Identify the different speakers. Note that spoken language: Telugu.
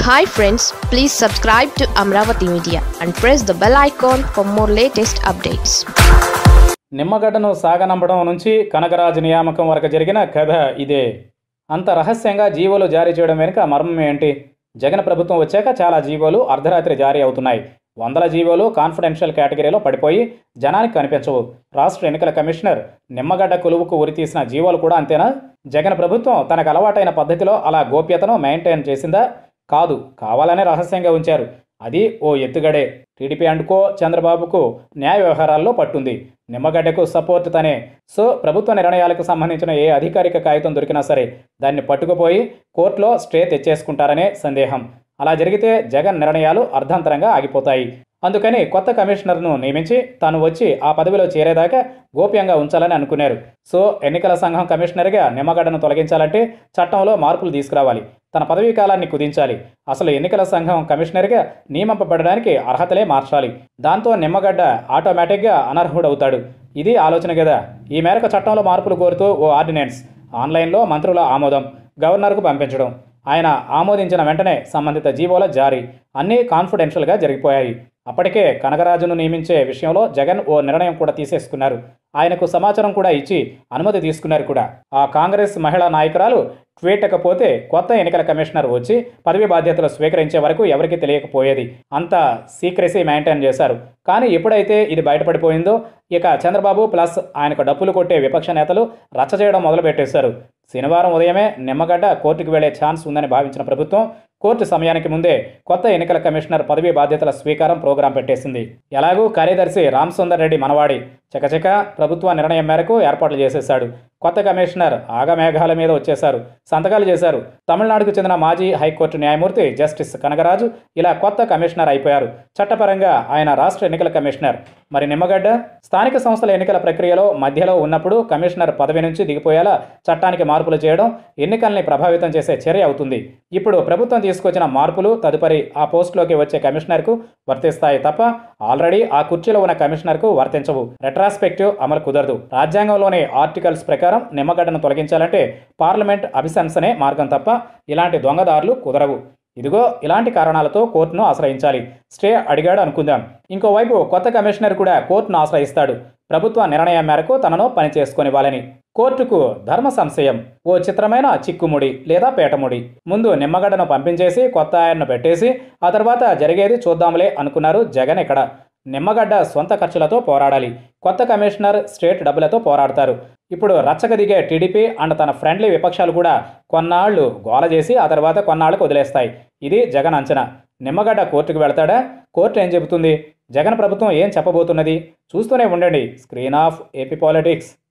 Speaker 1: hi friends please subscribe to Amaravati media and press the bell icon for more latest updates
Speaker 2: నిమ్మగడ్డను సాగనంపడం నుంచి కనకరాజు నియామకం వరకు జరిగిన కథ ఇదే అంత రహస్యంగా జీవోలు జారీ చేయడం వెనుక మర్మం ఏంటి జగన్ ప్రభుత్వం వచ్చాక చాలా జీవోలు అర్ధరాత్రి జారీ అవుతున్నాయి వందల జీవోలు కాన్ఫిడెన్షియల్ కేటగిరీలో పడిపోయి జనానికి కనిపించవు రాష్ట్ర ఎన్నికల కమిషనర్ నిమ్మగడ్డ కొలువుకు ఉరితీసిన జీవోలు కూడా అంతేనా జగన్ ప్రభుత్వం తనకు అలవాటైన పద్ధతిలో అలా గోప్యతను మెయింటైన్ చేసిందా కాదు కావాలనే రహస్యంగా ఉంచారు అది ఓ ఎత్తుగడే టీడీపీ అండుకో చంద్రబాబుకు న్యాయ వ్యవహారాల్లో పట్టుంది నిమ్మగడ్డకు సపోర్ట్ తనే సో ప్రభుత్వ నిర్ణయాలకు సంబంధించిన ఏ అధికారిక కాగితం దొరికినా సరే దాన్ని పట్టుకుపోయి కోర్టులో స్టే తెచ్చేసుకుంటారనే సందేహం అలా జరిగితే జగన్ నిర్ణయాలు అర్ధాంతరంగా ఆగిపోతాయి అందుకని కొత్త కమిషనర్ను నియమించి తాను వచ్చి ఆ పదవిలో చేరేదాకా గోప్యంగా ఉంచాలని అనుకున్నారు సో ఎన్నికల సంఘం కమిషనర్గా నిమ్మగడ్డను తొలగించాలంటే చట్టంలో మార్పులు తీసుకురావాలి తన పదవీ కాలాన్ని కుదించాలి అసలు ఎన్నికల సంఘం కమిషనర్గా నియమింపబడడానికి అర్హతలే మార్చాలి దాంతో నిమ్మగడ్డ ఆటోమేటిక్గా అనర్హుడవుతాడు ఇది ఆలోచన కదా ఈ మేరకు చట్టంలో మార్పులు కోరుతూ ఓ ఆర్డినెన్స్ ఆన్లైన్లో మంత్రుల ఆమోదం గవర్నర్కు పంపించడం ఆయన ఆమోదించిన వెంటనే సంబంధిత జీవోల జారీ అన్నీ కాన్ఫిడెన్షియల్గా జరిగిపోయాయి అప్పటికే కనకరాజును నియమించే విషయంలో జగన్ ఓ నిర్ణయం కూడా తీసేసుకున్నారు ఆయనకు సమాచారం కూడా ఇచ్చి అనుమతి తీసుకున్నారు కూడా ఆ కాంగ్రెస్ మహిళా నాయకురాలు ట్వీటకపోతే కొత్త ఎన్నికల కమిషనర్ వచ్చి పదవి బాధ్యతలు స్వీకరించే వరకు ఎవరికీ తెలియకపోయేది అంత సీక్రెసీ మెయింటైన్ చేశారు కానీ ఎప్పుడైతే ఇది బయటపడిపోయిందో ఇక చంద్రబాబు ప్లస్ ఆయనకు డప్పులు కొట్టే విపక్ష నేతలు రచ్చ చేయడం మొదలుపెట్టేశారు శనివారం ఉదయమే నిమ్మగడ్డ కోర్టుకు వెళ్లే ఛాన్స్ ఉందని భావించిన ప్రభుత్వం కోర్టు సమయానికి ముందే కొత్త ఎన్నికల కమిషనర్ పదవీ బాధ్యతల స్వీకారం ప్రోగ్రాం పెట్టేసింది ఎలాగూ కార్యదర్శి రామసుందర్ రెడ్డి మనవాడి చకచక ప్రభుత్వ నిర్ణయం మేరకు ఏర్పాట్లు చేసేశాడు కొత్త కమిషనర్ ఆగమేఘాల మీద వచ్చేశారు సంతకాలు చేశారు తమిళనాడుకు చెందిన మాజీ హైకోర్టు న్యాయమూర్తి జస్టిస్ కనగరాజు ఇలా కొత్త కమిషనర్ అయిపోయారు చట్టపరంగా ఆయన రాష్ట్ర ఎన్నికల కమిషనర్ మరి నిమ్మగడ్డ స్థానిక సంస్థల ఎన్నికల ప్రక్రియలో మధ్యలో ఉన్నప్పుడు కమిషనర్ పదవి నుంచి దిగిపోయేలా చట్టానికి మార్పులు చేయడం ఎన్నికల్ని ప్రభావితం చేసే చర్య అవుతుంది ఇప్పుడు ప్రభుత్వం తీసుకొచ్చిన మార్పులు తదుపరి ఆ పోస్టులోకి వచ్చే కమిషనర్కు వర్తిస్తాయి తప్ప ఆల్రెడీ ఆ కుర్చీలో ఉన్న కమిషనర్కు వర్తించవు రెట్రాస్పెక్టివ్ అమలు కుదరదు రాజ్యాంగంలోని ఆర్టికల్స్ ప్రకారం నిమ్మగడ్డను తొలగించాలంటే పార్లమెంట్ అభిశంసనే మార్గం తప్ప ఇలాంటి దొంగదారులు కుదరవు ఇదిగో ఇలాంటి కారణాలతో కోర్టును ఆశ్రయించాలి స్టే అడిగాడు అనుకుందాం ఇంకోవైపు కొత్త కమిషనర్ కూడా కోర్టును ఆశ్రయిస్తాడు ప్రభుత్వ నిర్ణయం మేరకు తనను పని చేసుకొనివ్వాలని కోర్టుకు ధర్మ సంశయం ఓ చిత్రమైన చిక్కుముడి లేదా పేటముడి ముందు నిమ్మగడ్డను పంపించేసి కొత్త ఆయన్ను పెట్టేసి ఆ తర్వాత జరిగేది చూద్దాంలే అనుకున్నారు జగన్ ఇక్కడ నిమ్మగడ్డ సొంత ఖర్చులతో పోరాడాలి కొత్త కమిషనర్ స్టేట్ డబ్బులతో పోరాడతారు ఇప్పుడు రచ్చక దిగే టీడీపీ అండ్ తన ఫ్రెండ్లీ విపక్షాలు కూడా కొన్నాళ్లు గోల చేసి ఆ తర్వాత కొన్నాళ్లకు వదిలేస్తాయి ఇది జగన్ అంచనా నిమ్మగడ్డ కోర్టుకు వెళతాడా కోర్టు ఏం చెబుతుంది జగన్ ప్రభుత్వం ఏం చెప్పబోతున్నది చూస్తూనే ఉండండి స్క్రీన్ ఆఫ్ ఏపీ పాలిటిక్స్